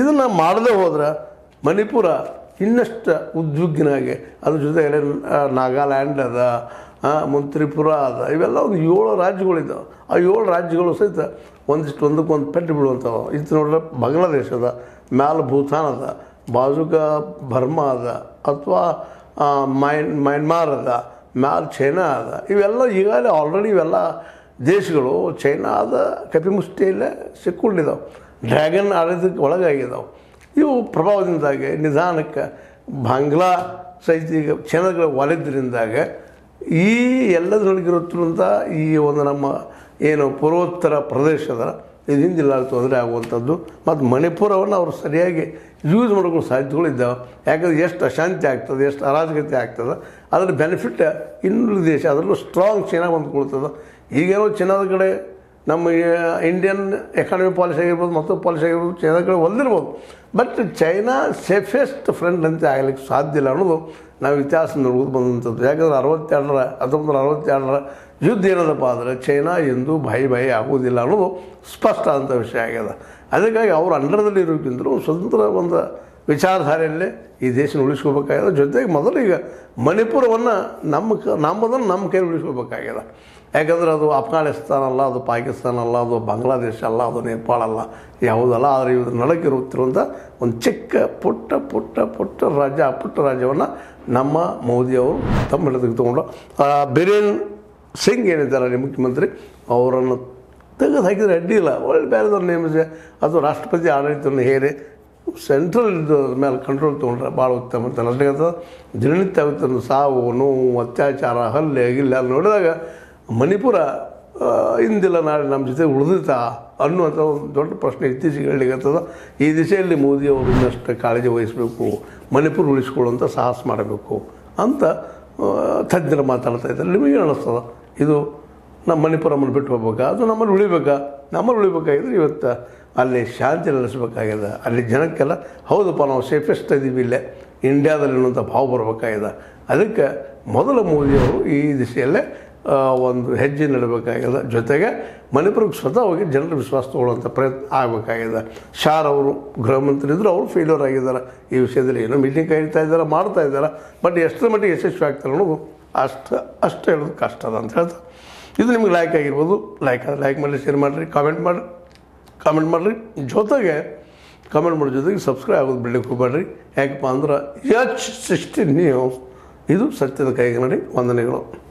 ಇದನ್ನು ಮಾಡದೆ ಹೋದ್ರೆ ಮಣಿಪುರ ಇನ್ನಷ್ಟು ಉದ್ವಿಗ್ನಾಗಿ ಅದ್ರ ಜೊತೆಗೆ ಆ, ನಾಗಾಲ್ಯಾಂಡ್ ಅದ ಆ, ಮುಂದೆ ತ್ರಿಪುರ ಅದ ಇವೆಲ್ಲ ಒಂದು ಏಳು ರಾಜ್ಯಗಳಿದ್ದಾವೆ ಆ ಏಳು ರಾಜ್ಯಗಳು ಸಹಿತ ಒಂದಿಷ್ಟು ಒಂದಕ್ಕೊಂದು ಪೆಟ್ಟು ಬೀಳುವಂಥವು ಇದು ನೋಡ್ರೆ ಬಾಂಗ್ಲಾದೇಶ ಅದ ಮ್ಯಾಲ ಭೂತಾನ್ ಅದ ಬಾಜುಕ ಬರ್ಮಾ ಅದ ಅಥವಾ ಮೈನ್ ಮೈನ್ಮಾರ್ ಅದ ಮ್ಯಾಲ ಚೈನಾ ಅದ ಇವೆಲ್ಲ ಈಗಾಗಲೇ ಆಲ್ರೆಡಿ ಇವೆಲ್ಲ ದೇಶಗಳು ಚೈನಾದ ಕಪಿಮುಷ್ಟಿಯಲ್ಲೇ ಸಿಕ್ಕೊಂಡಿದ್ದಾವೆ ಡ್ರ್ಯಾಗನ್ ಆಡಳಿತಕ್ಕೆ ಒಳಗಾಗಿದ್ದಾವೆ ಇವು ಪ್ರಭಾವದಿಂದಾಗಿ ನಿಧಾನಕ್ಕೆ ಬಾಂಗ್ಲಾ ಸಹಿತ ಈಗ ಚೈನಾಗಳ ಒಲೆದ್ರಿಂದಾಗ ಈ ಎಲ್ಲದರೊಳಗಿರುತ್ತಿರುವಂಥ ಈ ಒಂದು ನಮ್ಮ ಏನು ಪೂರ್ವೋತ್ತರ ಪ್ರದೇಶದ ಇದು ಹಿಂದಿಲ್ಲ ತೊಂದರೆ ಆಗುವಂಥದ್ದು ಮತ್ತು ಮಣಿಪುರವನ್ನು ಅವರು ಸರಿಯಾಗಿ ಯೂಸ್ ಮಾಡ್ಕೊಳ್ಳೋ ಸಾಧ್ಯತೆಗಳಿದ್ದಾವೆ ಯಾಕಂದ್ರೆ ಎಷ್ಟು ಅಶಾಂತಿ ಆಗ್ತದೆ ಎಷ್ಟು ಅರಾಜಕತೆ ಆಗ್ತದೆ ಅದರ ಬೆನಿಫಿಟ್ ಇನ್ನುಳಿದ ದೇಶ ಅದರಲ್ಲೂ ಸ್ಟ್ರಾಂಗ್ ಚೈನಾ ಬಂದ್ಕೊಳ್ತದೆ ಈಗೇನೋ ಚೈನಾದ ಕಡೆ ನಮ್ಮ ಇಂಡಿಯನ್ ಎಕಾನಮಿ ಪಾಲಿಸಿ ಆಗಿರ್ಬೋದು ಮತ್ತು ಪಾಲಿಸಿ ಆಗಿರ್ಬೋದು ಚೈನಾ ಕಡೆ ಒಲ್ದಿರ್ಬೋದು ಬಟ್ ಚೈನಾ ಸೇಫೆಸ್ಟ್ ಫ್ರೆಂಡ್ ಅಂತ ಆಗಲಿಕ್ಕೆ ಸಾಧ್ಯ ಇಲ್ಲ ಅನ್ನೋದು ನಾವು ಇತಿಹಾಸ ನೋಡ್ಬೋದು ಬಂದಂಥದ್ದು ಯಾಕಂದ್ರೆ ಅರವತ್ತೆರಡರ ಹತ್ತೊಂಬತ್ತು ನೂರ ಅರವತ್ತೆರಡರ ಯುದ್ಧ ಏನದಪ್ಪ ಅಂದರೆ ಚೈನಾ ಎಂದೂ ಬಾಯಿ ಬಾಯಿ ಆಗುವುದಿಲ್ಲ ಅನ್ನೋದು ಸ್ಪಷ್ಟ ಆದಂಥ ವಿಷಯ ಆಗ್ಯದ ಅದಕ್ಕಾಗಿ ಅವ್ರ ಅಂಡರ್ದಲ್ಲಿ ಇರೋಕ್ಕಿಂತಲೂ ಸ್ವತಂತ್ರ ಒಂದು ವಿಚಾರಧಾರೆಯಲ್ಲೇ ಈ ದೇಶನ ಉಳಿಸ್ಕೋಬೇಕಾಗ್ಯದ ಜೊತೆಗೆ ಮೊದಲು ಈಗ ಮಣಿಪುರವನ್ನು ನಮ್ಮ ಕ ನಮ್ಮದನ್ನು ನಮ್ಮ ಕೈ ಉಳಿಸ್ಕೋಬೇಕಾಗ್ಯದ ಯಾಕಂದ್ರೆ ಅದು ಅಫ್ಘಾನಿಸ್ತಾನ ಅಲ್ಲ ಅದು ಪಾಕಿಸ್ತಾನ ಅಲ್ಲ ಅದು ಬಾಂಗ್ಲಾದೇಶ ಅಲ್ಲ ಅದು ನೇಪಾಳ ಅಲ್ಲ ಯಾವುದಲ್ಲ ಆದರೆ ಇವು ನಡಕಿರುತ್ತಿರುವಂಥ ಒಂದು ಚಿಕ್ಕ ಪುಟ್ಟ ಪುಟ್ಟ ಪುಟ್ಟ ರಾಜ್ಯ ಆ ಪುಟ್ಟ ರಾಜ್ಯವನ್ನು ನಮ್ಮ ಮೋದಿಯವರು ತಮ್ಮ ಹಿಡಿದು ತಗೊಂಡು ಆ ಬಿರೇನ್ ಸಿಂಗ್ ಏನಿದ್ದಾರೆ ಅಲ್ಲಿ ಮುಖ್ಯಮಂತ್ರಿ ಅವರನ್ನು ತೆಗೆದು ಹಾಕಿದ್ರೆ ಅಡ್ಡಿ ಇಲ್ಲ ಒಳ್ಳೆ ಬೇರೆದವ್ರು ನೇಮಿಸಿ ಅದು ರಾಷ್ಟ್ರಪತಿ ಆಡಳಿತವನ್ನು ಹೇರಿ ಸೆಂಟ್ರಲ್ ಮೇಲೆ ಕಂಟ್ರೋಲ್ ತೊಗೊಂಡ್ರೆ ಭಾಳ ಉತ್ತಮ ಅಂತ ನನಗಂತ ದಿನನಿತ್ಯ ಆಗುತ್ತೆ ಒಂದು ಸಾವು ನೋವು ಅತ್ಯಾಚಾರ ಹಲ್ಲೆ ಗಿಲ್ಲೆ ಅಲ್ಲಿ ನೋಡಿದಾಗ ಮಣಿಪುರ ಆ, ಇಂದಿಲ್ಲ ನಾಳೆ ನಮ್ಮ ಜೊತೆ ಉಳಿದಿತ್ತಾ ಅನ್ನುವಂಥ ಒಂದು ದೊಡ್ಡ ಪ್ರಶ್ನೆ ಇತ್ತೀಚೆಗೆ ಹೇಳಲಿಕ್ಕತ್ತದ ಈ ದಿಶೆಯಲ್ಲಿ ಮೋದಿಯವರು ಇನ್ನಷ್ಟು ಕಾಳಜಿ ವಹಿಸಬೇಕು ಮಣಿಪುರ ಉಳಿಸ್ಕೊಳ್ಳುವಂಥ ಸಾಹಸ ಮಾಡಬೇಕು ಅಂತ ಆ, ತಜ್ಞರು ಮಾತಾಡ್ತಾ ಇದ್ದಾರೆ ನಿಮಗೆ ಅನ್ನಿಸ್ತದ ಇದು ನಮ್ಮ ಮಣಿಪುರಮ್ಮನ್ನು ಬಿಟ್ಟು ಹೋಗ್ಬೇಕಾ ಅದು ನಮ್ಮಲ್ಲಿ ಉಳಿಬೇಕಾ ನಮ್ಮಲ್ಲಿ ಉಳಿಬೇಕಾಗಿದ್ರೆ ಇವತ್ತು ಅಲ್ಲಿ ಶಾಂತಿ ನೆಲೆಸಬೇಕಾಗಿದೆ ಅಲ್ಲಿ ಜನಕ್ಕೆಲ್ಲ ಹೌದಪ್ಪ ನಾವು ಸೇಫೆಸ್ಟ್ ಇದ್ದೀವಿ ಇಲ್ಲೇ ಇಂಡಿಯಾದಲ್ಲಿ ಅನ್ನುವಂಥ ಭಾವ ಬರಬೇಕಾಗಿದೆ ಅದಕ್ಕೆ ಮೊದಲ ಮೋದಿಯವರು ಈ ದಿಶೆಯಲ್ಲೇ ಆ, ಒಂದು ಹೆಜ್ಜೆ ನಡಬೇಕಾಗಿದೆ ಜೊತೆಗೆ ಮಣಿಪುರಕ್ಕೆ ಸ್ವತಃ ಹೋಗಿ ಜನರ ವಿಶ್ವಾಸ ತಗೊಳ್ಳುವಂಥ ಪ್ರಯತ್ನ ಆಗಬೇಕಾಗಿದೆ ಶಾರ್ ಅವರು ಗೃಹ ಮಂತ್ರಿ ಇದ್ದರು ಅವರು ಫೇಲ್ಯೂರ್ ಆಗಿದ್ದಾರೆ ಈ ವಿಷಯದಲ್ಲಿ ಏನೋ ಮೀಟಿಂಗ್ ಕರೀತಾ ಇದ್ದಾರೆ ಮಾಡ್ತಾ ಇದ್ದಾರೆ ಬಟ್ ಎಷ್ಟರ ಮಟ್ಟಿಗೆ ಯಶಸ್ವಿ ಆಗ್ತಾರೆ ಅನ್ನೋದು ಅಷ್ಟು ಅಷ್ಟು ಹೇಳೋದು ಕಷ್ಟ ಅದ ಅಂತ ಹೇಳ್ತಾ ಇದು ನಿಮ್ಗೆ ಲೈಕ್ ಆಗಿರ್ಬೋದು ಲೈಕ್ ಆದರೆ ಲೈಕ್ ಮಾಡಿ ಶೇರ್ ಮಾಡಿರಿ ಕಾಮೆಂಟ್ ಮಾಡಿ ಕಾಮೆಂಟ್ ಮಾಡಿರಿ ಜೊತೆಗೆ ಕಾಮೆಂಟ್ ಮಾಡೋ ಜೊತೆಗೆ ಸಬ್ಸ್ಕ್ರೈಬ್ ಆಗೋದು ಬಿಡ್ಲಿಕ್ಕೆ ಹೋಗ್ಬೇಡ್ರಿ ಯಾಕಪ್ಪ ಅಂದ್ರೆ ಎಚ್ ಸಿಕ್ಸ್ಟೀನ್ ನ್ಯೂಸ್ ಇದು ಸತ್ಯದ ಕೈಗೆ ನಡಿ ವಂದನೆಗಳು